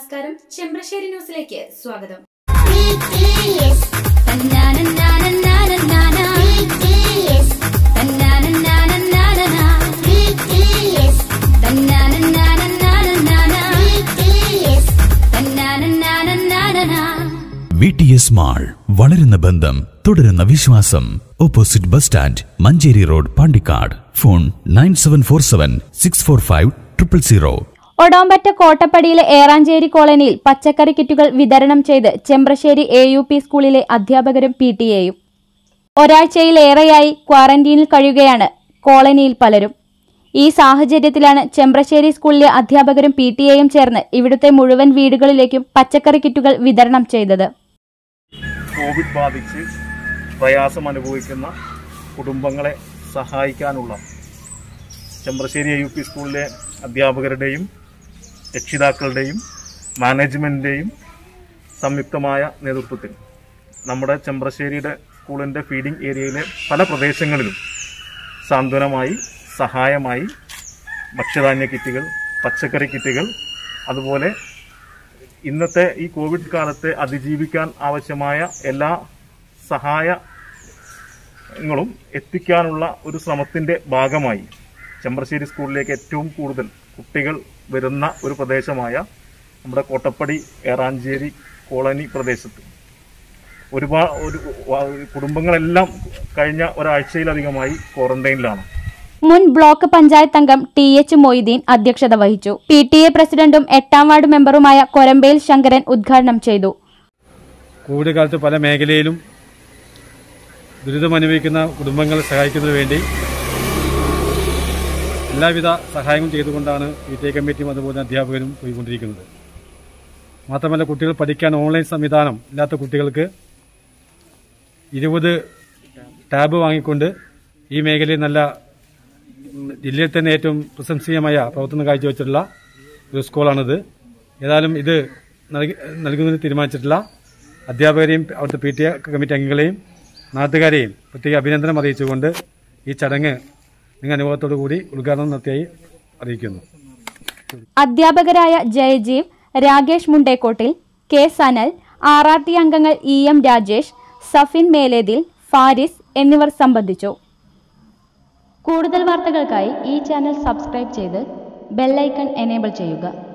നമസ്കാരം ചെമ്പ്രശ്ശേരി ന്യൂസിലേക്ക് സ്വാഗതം BTS. തന്നാനന്നാനന്നാനന്നാനാ. BTS. തന്നാനന്നാനന്നാനന്നാ. BTS. തന്നാനന്നാനന്നാനന്നാനാ. BTS. തന്നാനന്നാനന്നാനന്നാ. വി ടി എസ് മാൾ വളരുന്ന ബന്ധം തുടരുന്ന വിശ്വാസം opposite bus stand Manjeri road Pandikkad phone nine seven four seven six four five triple zero ഒടോമ്പറ്റ കോട്ടപ്പടിയിലെ ഏറാഞ്ചേരി കോളനിയിൽ പച്ചക്കറി കിറ്റുകൾ വിതരണം ചെയ്ത് ചെമ്പ്രശ്ശേരി എ യു പി സ്കൂളിലെ അധ്യാപകരും പി ടി എയും ഒരാഴ്ചയിലേറെയായി ക്വാറന്റീനിൽ കഴിയുകയാണ് കോളനിയിൽ പലരും ഈ സാഹചര്യത്തിലാണ് ചെമ്പ്രശ്ശേരി സ്കൂളിലെ അധ്യാപകരും പി ടി എയും ചേർന്ന് ഇവിടുത്തെ മുഴുവൻ വീടുകളിലേക്കും പച്ചക്കറി കിറ്റുകൾ വിതരണം ചെയ്തത് കോവിഡ് ബാധിച്ച് പ്രയാസം അനുഭവിക്കുന്ന കുടുംബങ്ങളെ സഹായിക്കാനുള്ള ചെമ്പ്രശ്ശേരി യു പി സ്കൂളിലെ അധ്യാപകരുടെയും രക്ഷിതാക്കളുടെയും മാനേജ്മെൻറ്റിൻ്റെയും സംയുക്തമായ നേതൃത്വത്തിൽ നമ്മുടെ ചെമ്പ്രശ്ശേരിയുടെ സ്കൂളിൻ്റെ ഫീഡിംഗ് ഏരിയയിലെ പല പ്രദേശങ്ങളിലും സാന്ത്വനമായി സഹായമായി ഭക്ഷ്യധാന്യ കിറ്റുകൾ പച്ചക്കറി കിറ്റുകൾ അതുപോലെ ഇന്നത്തെ ഈ കോവിഡ് കാലത്തെ അതിജീവിക്കാൻ ആവശ്യമായ എല്ലാ സഹായങ്ങളും എത്തിക്കാനുള്ള ഒരു ശ്രമത്തിന്റെ ഭാഗമായി ചെമ്പ്രശ്ശേരി സ്കൂളിലേക്ക് ഏറ്റവും കൂടുതൽ കുട്ടികൾ വരുന്ന ഒരു പ്രദേശമായ നമ്മുടെ കോട്ടപ്പടി ഏറാഞ്ചേരി കോളനി പ്രദേശത്ത് ഒരുപാട് ഒരു വ- കുടുംബങ്ങളെല്ലാം കഴിഞ്ഞ ഒരാഴ്ചയിലധികമായി ക്വാറന്റൈനിലാണ് മുൻ ബ്ലോക്ക് പഞ്ചായത്ത് അംഗം ടി എച്ച് മൊയ്തീൻ അധ്യക്ഷത വഹിച്ചു പി ടി എ പ്രസിഡന്റും എട്ടാം വാർഡ് മെമ്പറുമായ കൊരമ്പേൽ ശങ്കരൻ ഉദ്ഘാടനം ചെയ്തു കോവിഡ് കാലത്ത് പല മേഖലയിലും ദുരിതമനുഭവിക്കുന്ന കുടുംബങ്ങളെ സഹായിക്കുന്നതിന് വേണ്ടി എല്ലാവിധ സഹായങ്ങളും ചെയ്തുകൊണ്ടാണ് പി ടി എ കമ്മിറ്റിയും അതുപോലെ അധ്യാപകരും പോയിക്കൊണ്ടിരിക്കുന്നത് മാത്രമല്ല കുട്ടികൾ പഠിക്കാൻ ഓൺലൈൻ സംവിധാനം ഇല്ലാത്ത കുട്ടികൾക്ക് ഇരുപത് ടാബ് വാങ്ങിക്കൊണ്ട് ഈ മേഖലയിൽ നല്ല ജില്ലയിൽ തന്നെ ഏറ്റവും പ്രശംസനീയമായ പ്രവർത്തനം കാഴ്ചവെച്ചിട്ടുള്ള ഒരു സ്കൂളാണിത് ഏതായാലും ഇത് നൽകി നൽകുന്നതിന് തീരുമാനിച്ചിട്ടുള്ള അധ്യാപകരെയും അവിടുത്തെ പി ടി എ കമ്മിറ്റി അംഗങ്ങളെയും നാട്ടുകാരെയും പ്രത്യേക അഭിനന്ദനം അറിയിച്ചുകൊണ്ട് ഈ ചടങ്ങ് നിങ്ങൾ അനുഭവത്തോടു കൂടി ഉദ്ഘാടനം നടത്തിയായി അറിയിക്കുന്നു അധ്യാപകരായ Jayajeev Rakesh Mundekottil K Sanal R R T അംഗങ്ങൾ ഇ എം രാജേഷ് സഫിൻ മേലേതിൽ ഫാരിസ് എന്നിവർ സംബന്ധിച്ചു കൂടുതൽ വാർത്തകൾക്കായി ഈ ചാനൽ സബ്സ്ക്രൈബ് ചെയ്ത് ബെല്ലൈക്കൺ എനേബിൾ ചെയ്യുക